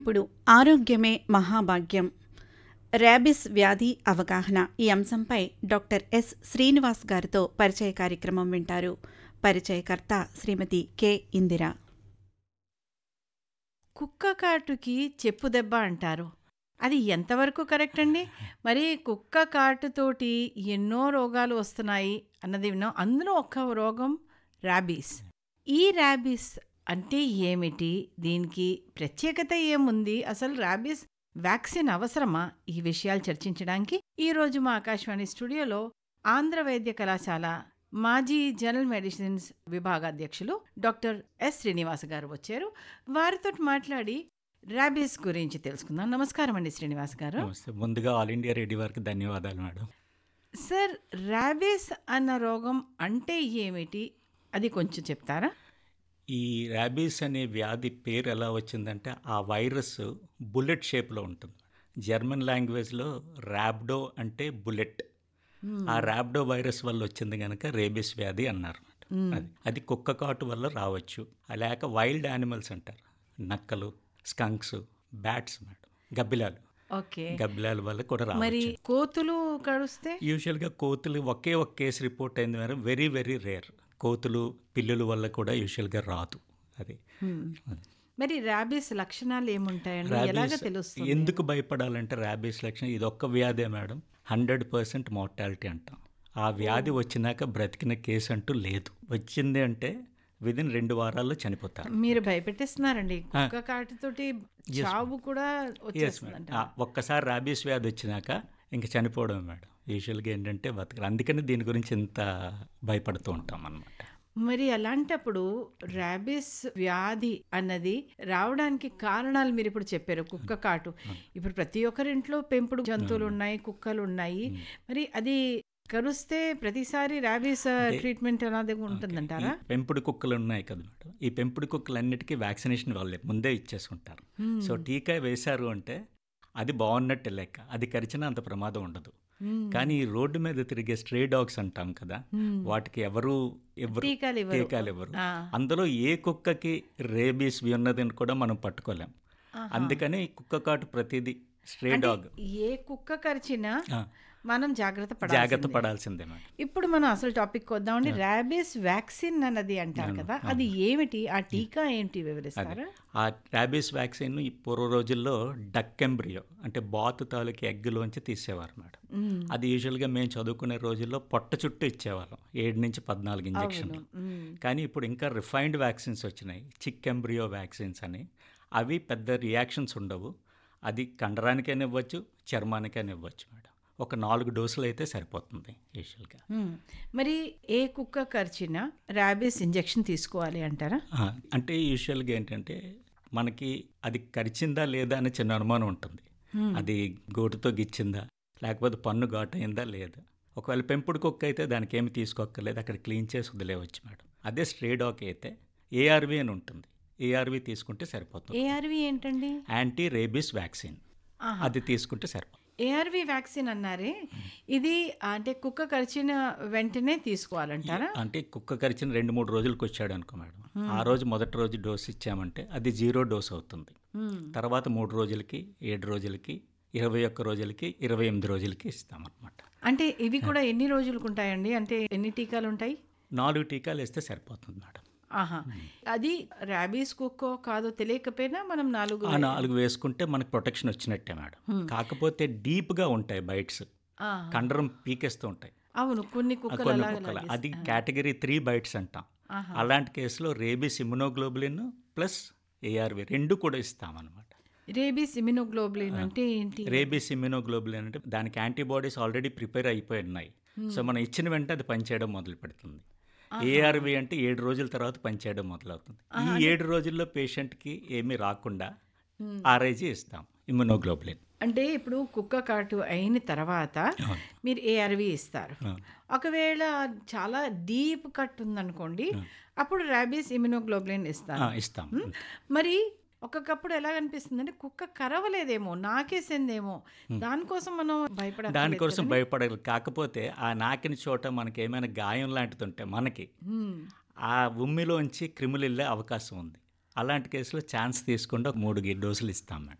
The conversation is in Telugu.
ఇప్పుడు ఆరోగ్యమే మహాభాగ్యం ర్యాబిస్ వ్యాధి అవగాహన ఈ అంశంపై డాక్టర్ ఎస్ శ్రీనివాస్ గారితో పరిచయ కార్యక్రమం వింటారు పరిచయకర్త శ్రీమతి కె ఇందిర కుక్క కాటుకి చెప్పు దెబ్బ అంటారు అది ఎంతవరకు కరెక్ట్ అండి మరి కుక్క కాటుతోటి ఎన్నో రోగాలు వస్తున్నాయి అన్నది విన్నాం అందులో ఒక రోగం ర్యాబీస్ ఈ ర్యాబీస్ అంటే ఏమిటి దీనికి ప్రత్యేకత ఏముంది అసలు ర్యాబీస్ వ్యాక్సిన్ అవసరమా ఈ విషయాలు చర్చించడానికి ఈరోజు మా ఆకాశవాణి స్టూడియోలో ఆంధ్ర వైద్య కళాశాల మాజీ జనరల్ మెడిసిన్స్ విభాగాధ్యక్షులు డాక్టర్ ఎస్ శ్రీనివాస్ గారు వచ్చారు వారితో మాట్లాడి ర్యాబీస్ గురించి తెలుసుకుందాం నమస్కారం అండి శ్రీనివాస్ గారు నమస్తే ముందుగా ఆల్ ఇండియా రెడ్డి వారికి ధన్యవాదాలు మేడం సార్ ర్యాబీస్ అన్న రోగం అంటే ఏమిటి అది కొంచెం చెప్తారా ఈ ర్యాబీస్ అనే వ్యాధి పేరు ఎలా వచ్చిందంటే ఆ వైరస్ బుల్లెట్ షేప్లో ఉంటుంది జర్మన్ లాంగ్వేజ్లో ర్యాబ్డో అంటే బుల్లెట్ ఆ ర్యాబ్డో వైరస్ వల్ల వచ్చింది కనుక రేబీస్ వ్యాధి అన్నారు అది అది కుక్క కాటు వల్ల రావచ్చు లేక వైల్డ్ యానిమల్స్ అంటారు నక్కలు స్కంక్స్ బ్యాట్స్ మేడం గబ్బిలాలు ఓకే గబ్బిలాల వల్ల కూడా మరి రావచ్చు కోతులు కడుస్తే యూజువల్గా కోతులు ఒకే ఒక కేసు రిపోర్ట్ అయింది మేడం వెరీ వెరీ రేర్ కోతులు పిల్లుల వల్ల కూడా యూజువల్గా రాదు అది మరి ర్యాబీస్ లక్షణాలు ఏముంటాయండి ఎలాగ ర్యాబీస్ తెలుస్తుంది ఎందుకు భయపడాలంటే ర్యాబీస్ లక్షణం ఇది ఒక్క వ్యాధే మేడం హండ్రెడ్ పర్సెంట్ మార్టాలిటీ అంటాం ఆ వ్యాధి వచ్చినాక బ్రతికిన కేసు అంటూ లేదు వచ్చింది అంటే విదిన్ రెండు వారాల్లో చనిపోతారు మీరు భయపెట్టిస్తున్నారండి కుక్క కాటుతోటి చావు కూడా ఎస్ వచ్చేస్తుందంట మేడం ఒక్కసారి ర్యాబీస్ వ్యాధి వచ్చినాక ఇంక చనిపోవడం మేడం యూజువల్గా ఏంటంటే బతకరు అందుకని దీని గురించి ఇంత భయపడుతూ ఉంటాం అన్నమాట మరి అలాంటప్పుడు ర్యాబిస్ వ్యాధి అన్నది రావడానికి కారణాలు మీరు ఇప్పుడు చెప్పారు కుక్క కాటు ఇప్పుడు ప్రతి ఒక్కరింట్లో పెంపుడు జంతువులు ఉన్నాయి కుక్కలు ఉన్నాయి మరి అది కరుస్తే ప్రతిసారి ర్యాబీస్ ట్రీట్మెంట్ అనేది ఉంటుందంటారా ఈ పెంపుడు కుక్కలు ఉన్నాయి కదా మేడం ఈ పెంపుడు కుక్కలన్నిటికీ వ్యాక్సినేషన్ వాళ్ళే ముందే ఇచ్చేసుకుంటారు సో టీకా వేశారు అంటే అది బాగున్నట్టే లెక్క అది కరిచినా అంత ప్రమాదం ఉండదు కానీ ఈ రోడ్డు మీద తిరిగే స్ట్రే డాగ్స్ అంటాం కదా వాటికి ఎవరు ఎవరు టీకాలు ఇవ్వరు. టీకాలు ఇవ్వరు ఆ. అందులో ఏ కుక్కకి రేబీస్ ఉన్నదని కూడా మనం పట్టుకోలేం అందుకని ఈ కుక్క కాటు ప్రతిదీ స్ట్రే డాగ్ ఏ కుక్క కరిచినా ఆ. మనం జాగ్రత్త జాగ్రత్త పడాలి పడాల్సిందే మేడం ఇప్పుడు మనం అసలు టాపిక్ వద్దామండి ర్యాబీస్ వ్యాక్సిన్ అన్నది అంటారు కదా అది ఏమిటి ఆ టీకా ఏంటి వివరిస్తారా ఆ ర్యాబీస్ వ్యాక్సిన్ ఈ పూర్వ రోజుల్లో డక్ ఎంబ్రియో అంటే బాతు తాలూకు ఎగ్గులోంచి తీసేవారు మేడం అది యూజువల్గా మేము చదువుకునే రోజుల్లో పొట్ట చుట్టూ ఇచ్చేవాళ్ళం ఏడు నుంచి పద్నాలుగు ఇంజక్షన్లు కానీ ఇప్పుడు ఇంకా రిఫైన్డ్ వ్యాక్సిన్స్ వచ్చినాయి చిక్ ఎంబ్రియో వ్యాక్సిన్స్ అని అవి పెద్ద రియాక్షన్స్ ఉండవు అది కండరానికైనా ఇవ్వచ్చు చర్మానికైనా ఇవ్వచ్చు మేడం ఒక నాలుగు డోసులు అయితే సరిపోతుంది యూజువల్గా మ్మ్. మరి ఏ కుక్క కరిచినా ర్యాబీస్ ఇంజెక్షన్ తీసుకోవాలి అంటారా ఆ, అంటే యూజువల్గా ఏంటంటే మనకి అది కరిచిందా లేదా అనే చిన్న అనుమానం ఉంటుంది అది గోటుతో గిచ్చిందా లేకపోతే పన్ను ఘాటు అయిందా లేదా ఒకవేళ పెంపుడు కుక్క అయితే దానికి ఏమి తీసుకోక్కర్లేదు అక్కడ క్లీన్ చేసి వదిలేవచ్చు మేడం అదే స్ట్రే డాగ్ అయితే ఏఆర్వి అని ఉంటుంది ఏఆర్వి తీసుకుంటే సరిపోతుంది ఏఆర్వి ఏంటండి యాంటీ రేబీస్ వ్యాక్సిన్ ఆహా. అది తీసుకుంటే సరిపోతుంది ఏఆర్వి వ్యాక్సిన్ అన్నారే ఇది అంటే కుక్క కరిచిన వెంటనే తీసుకోవాలంటారా అంటే కుక్క కరిచిన రెండు మూడు రోజులకు వచ్చాడు అనుకో మేడం ఆ రోజు మొదటి రోజు డోస్ ఇచ్చామంటే అది జీరో డోస్ అవుతుంది మ్మ్. తర్వాత మూడు రోజులకి ఏడు రోజులకి ఇరవై ఒక్క రోజులకి ఇరవై ఎనిమిది రోజులకి ఇస్తామన్నమాట అంటే ఇవి కూడా ఎన్ని రోజులకు ఉంటాయండి అంటే ఎన్ని టీకాలు ఉంటాయి నాలుగు టీకాలు వేస్తే సరిపోతుంది మేడం ఆహా అది ర్యాబీస్ కుక్కో కాదో తెలియకపోయినా మనం నాలుగు ఆ నాలుగు వేసుకుంటే మనకు ప్రొటెక్షన్ వచ్చినట్టే మేడం కాకపోతే డీప్గా ఉంటాయి బైట్స్ ఆహా. కండరం పీకేస్తూ ఉంటాయి అవును కొన్ని ఆ కుక్కలు కొన్ని అలాగే కుక్కలు లాగేస్తాయి. అది కేటగిరీ త్రీ బైట్స్ అంటాం ఆహా. అలాంటి కేసులో రేబీస్ ఇమ్యునోగ్లోబులిన్ ప్లస్ ఏఆర్వి రెండు కూడా ఇస్తామన్నమాట రేబీస్ ఇమ్యునోగ్లోబులిన్ అంటే ఏంటి రేబీస్ ఇమ్యునోగ్లోబులిన్ అంటే దానికి యాంటీబాడీస్ ఆల్రెడీ ప్రిపేర్ అయిపోయి ఉన్నాయి సో మనం ఇచ్చిన వెంటనే అది పనిచేయడం మొదలు పెడుతుంది ఏఆర్వి అంటే ఏడు రోజుల తర్వాత పనిచేయడం మొదలవుతుంది ఈ ఏడు రోజుల్లో పేషెంట్కి ఏమీ రాకుండా ఆర్ఐజీ ఇస్తాం ఇమ్యునోగ్లోబులిన్ అంటే ఇప్పుడు కుక్క కాటు అయిన తర్వాత మీరు ఏఆర్వి ఇస్తారు ఒకవేళ చాలా డీప్ కట్ ఉందనుకోండి అప్పుడు ర్యాబీస్ ఇమ్యునోగ్లోబులిన్ ఇస్తారు ఇస్తాం మరి ఒక్కొక్కప్పుడు ఎలా అనిపిస్తుంది అంటే కుక్క కరవలేదేమో నాకేసిందేమో దానికోసం మనం భయపడాలి దానికోసం భయపడాలి కాకపోతే ఆ నాకిన చోట మనకి ఏమైనా గాయం లాంటిది ఉంటే మనకి ఆ ఉమ్మిలోంచి క్రిములు వెళ్ళే అవకాశం ఉంది అలాంటి కేసులో ఛాన్స్ తీసుకుంటే ఒక మూడు గి- డోసులు ఇస్తాం మేడం